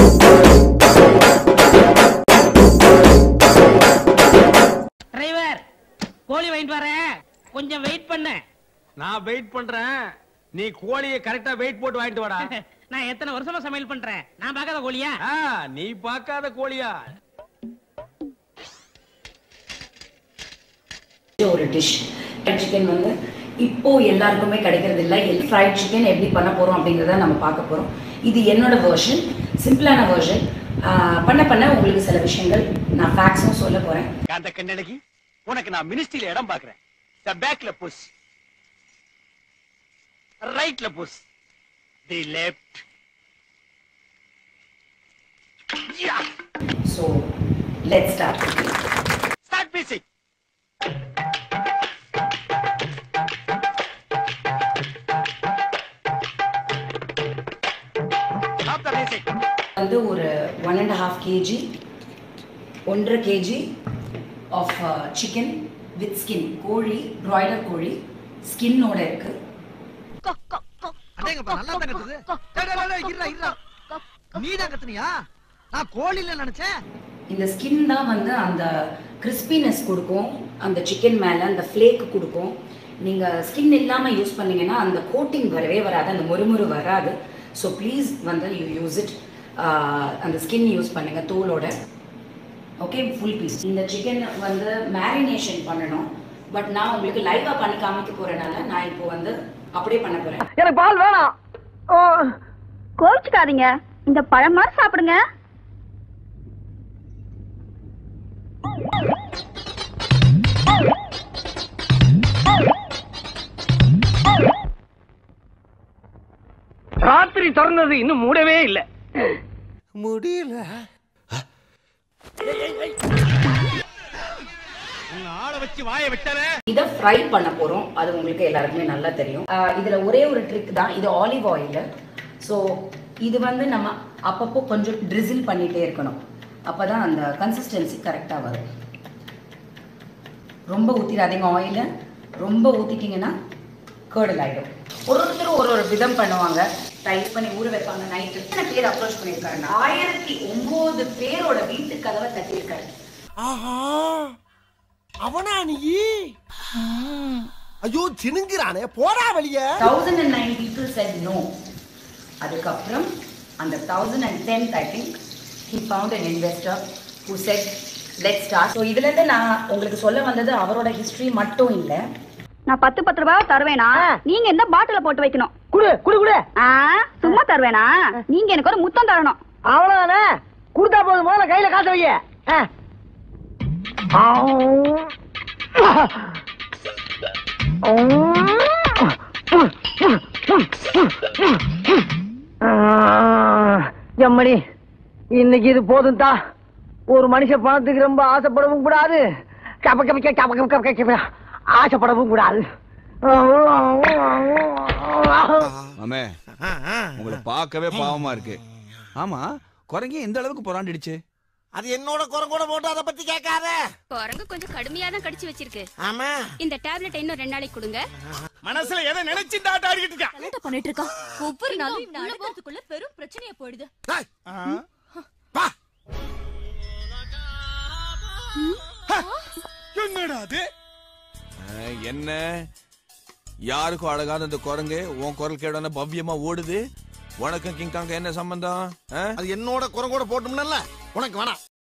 Driver கோழி வாங்கிட்டு வரேன் கொஞ்சம் வெயிட் பண்ண நான் வெயிட் பண்றேன் நீ கோழியை கரெக்டா வெயிட் போட்டு வாங்கிட்டு வாடா நான் எத்தனை வருஷமா சமையல் பண்றேன் நான் பார்க்காத கோழியா ஆ, நீ பார்க்காத கோழியா ஒரு டிஷ் ஃப்ரைட் சிக்கன் வந்து இப்போ எல்லாருக்குமே கிடைக்கிறது இல்லை ஃப்ரைட் சிக்கன் எப்படி பண்ண போறோம் அப்படிங்கிறத நம்ம பார்க்க போறோம் இது என்னோட வெர்ஷன் சிம்பிளான வெர்ஷன் பண்ண பண்ண உங்களுக்கு சில விஷயங்கள் நான் ஃபேக்ஸும் சொல்ல போறேன் அந்த கண்ணடகி உனக்கு நான் மினிஸ்ட்ரியில இடம் பாக்குறேன் த பேக்ல புஷ் ரைட்ல push the left so let start start music stop the music வந்து ஒரு ஒன் அண்ட் ஹாஃப் கேஜி ஒன்றரை KG of chicken with skin கோழி பிராய்லர் கோழி ஸ்கின்னோட இருக்கு அடேங்கப்பா நல்லா தான் கத்துது டேய், டேய், டேய், இருடா இருடா நீ தான் கத்துனியா நான் கோழில நினைச்சேன் இந்த ஸ்கின் தான் வந்து அந்த கிறிஸ்பினஸ் கொடுக்கும் அந்த சிக்கன் மேலே அந்த ஃப்ளேக் கொடுக்கும் நீங்கள் ஸ்கின் இல்லாமல் யூஸ் பண்ணீங்கன்னா அந்த கோட்டிங் வரவே வராது அந்த முறுமுறு வராது ஸோ ப்ளீஸ் வந்து யூ யூஸ் இட் அந்த ஸ்கின் யூஸ் பண்ணுங்க தோலோட ஓகே ஃபுல் பீஸ் இந்த சிக்கன் வந்து மேரினேஷன் பண்ணணும் பட் நான் உங்களுக்கு லைவாக பண்ணி காமிக்க போகிறனால நான் இப்போ வந்து அப்படியே பண்ண போகிறேன் எனக்கு பால் வேணாம் கோவிச்சுக்காதீங்க இந்த பழம் மாதிரி சாப்பிடுங்க ராத்திரி திறந்தது இன்னும் மூடவே இல்ல ஆளை வச்சு வாயை விட்டவே இதை ஃப்ரை பண்ண போகிறோம் அது உங்களுக்கு எல்லாருக்குமே நல்லா தெரியும் இதில் ஒரே ஒரு ட்ரிக் தான் இது ஆலிவ் ஆயில் ஸோ இது வந்து நம்ம அப்பப்போ கொஞ்சம் ட்ரிசில் பண்ணிகிட்டே இருக்கணும் அப்போ தான் அந்த கன்சிஸ்டன்சி கரெக்டாக வரும் ரொம்ப ஊற்றிடாதீங்க ஆயிலை ரொம்ப ஊற்றிட்டிங்கன்னா கேர்டல் ஆகிடும் ஒரு ஒருத்தரும் ஒரு ஒரு விதம் பண்ணுவாங்க டைப் பண்ணி ஊற வைப்பாங்க நைட்டு எத்தனை பேர் அப்ரோச் பண்ணியிருக்காருன்னா ஆயிரத்தி ஒம்பது பேரோட வீட்டு கதவை தட்டியிருக்காரு அவனா நீ ஐயோ சினுங்கிறானே போடா வெளிய thousand and nine people said no அதுக்கப்புறம் அந்த thousand and tenth I think he found an investor who said let start so இதுலேருந்து நான் உங்களுக்கு சொல்ல வந்தது அவரோட ஹிஸ்ட்ரி மட்டும் இல்லை நான் பத்து பத்து ரூபாய் தருவேனா நீங்க இந்த பாட்டில போட்டு வைக்கணும் குடு குடு குடு ஆ, சும்மா தருவேனா நீங்க எனக்கு ஒரு முத்தம் தரணும் அவ்வளவுதானே குடுத்தா போதும் முதல்ல கையில காசு வைய ஆ. எம்மணி இன்னைக்கு இது போதும் தான் ஒரு மனுஷன் பணத்துக்கு ரொம்ப ஆசைப்படவும் கூடாது கப்ப கப்ப கப்ப கப்ப கப்ப கப்ப கப்ப ஆசைப்படவும் கூடாது மாமே உங்களை பார்க்கவே பாவமா இருக்கு ஆமா குரங்கே எந்த அளவுக்கு புறாண்டிடுச்சு அது என்னோட குறை கூட போட்டு அதை பத்தி கேட்காத குரங்கு கொஞ்சம் கடுமையா தான் கடிச்சு வச்சிருக்கு ஆமா இந்த டேப்லெட் இன்னும் ரெண்டு நாளைக்கு கொடுங்க மனசுல எதை நினைச்சு தாட்ட ஆடிக்கிட்டு இருக்கான் என்ன பண்ணிட்டு இருக்கான் ஒவ்வொரு நாளும் நடக்கிறதுக்குள்ள பெரும் பிரச்சனையா போயிடுது என்னடா அது அஹ், என்ன யாருக்கும் அழகாத இந்த குரங்கு உன் குரல் கேடான பவ்யமா ஓடுது உனக்கும் கிங்காங்க என்ன சம்பந்தம் அஹ்? அது என்னோட குறை கூட போட்டோம்னல உனக்கு வேணாம்